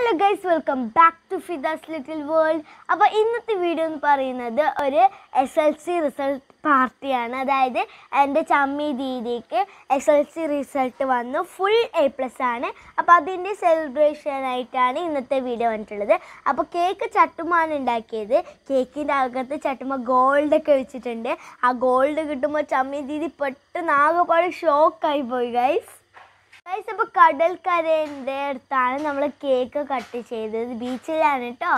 hello guys welcome back to Fida's little world അപ്പോൾ ഇന്നത്തെ video എന്ന് പറയുന്നത് ഒരു എസ് എൽ സി റിസൾട്ട് പാർട്ടിയാണ് അതായത് എൻ്റെ ചമ്മി ദീദിക്ക് എസ് എൽ സി റിസൾട്ട് വന്നു ഫുൾ എ പ്ലസ് ആണ് അപ്പോൾ അതിൻ്റെ സെലിബ്രേഷൻ ആയിട്ടാണ് ഇന്നത്തെ വീഡിയോ വന്നിട്ടുള്ളത് അപ്പോൾ കേക്ക് ചട്ടുമാണ് ഉണ്ടാക്കിയത് കേക്കിൻ്റെ അകത്ത് ചട്ടുമ ഗോൾഡൊക്കെ വെച്ചിട്ടുണ്ട് ആ ഗോൾഡ് കിട്ടുമ്പോൾ ചമ്മി ദീദി പെട്ടെന്ന് ആകെപ്പാട് ഷോക്കായി പോയി ഗൈസ് ഗൈസ് അപ്പോൾ കടൽക്കരേൻ്റെ അടുത്താണ് നമ്മൾ കേക്ക് കട്ട് ചെയ്തത് ബീച്ചിലാണ് കേട്ടോ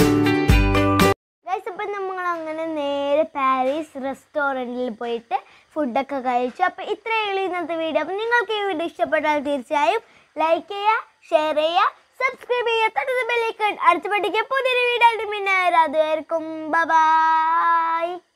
ഗൈസ് ഇപ്പം നമ്മൾ അങ്ങനെ നേരെ പാരീസ് റെസ്റ്റോറൻറ്റിൽ പോയിട്ട് ഫുഡൊക്കെ കഴിച്ചു അപ്പോൾ ഇത്രയേ ഉള്ളൂ ഇന്നത്തെ വീഡിയോ അപ്പോൾ നിങ്ങൾക്ക് ഈ വീഡിയോ ഇഷ്ടപ്പെട്ടാൽ തീർച്ചയായും ലൈക്ക് ചെയ്യുക ഷെയർ ചെയ്യുക സബ്സ്ക്രൈബ് ചെയ്യുക തൊട്ടത് ബെല്ലൈക്കൺ അടുത്ത പഠിക്കുക പുതിയൊരു വീഡിയോ ആയിട്ട് പിന്നെ വരാം അതുവരെക്കും ബൈ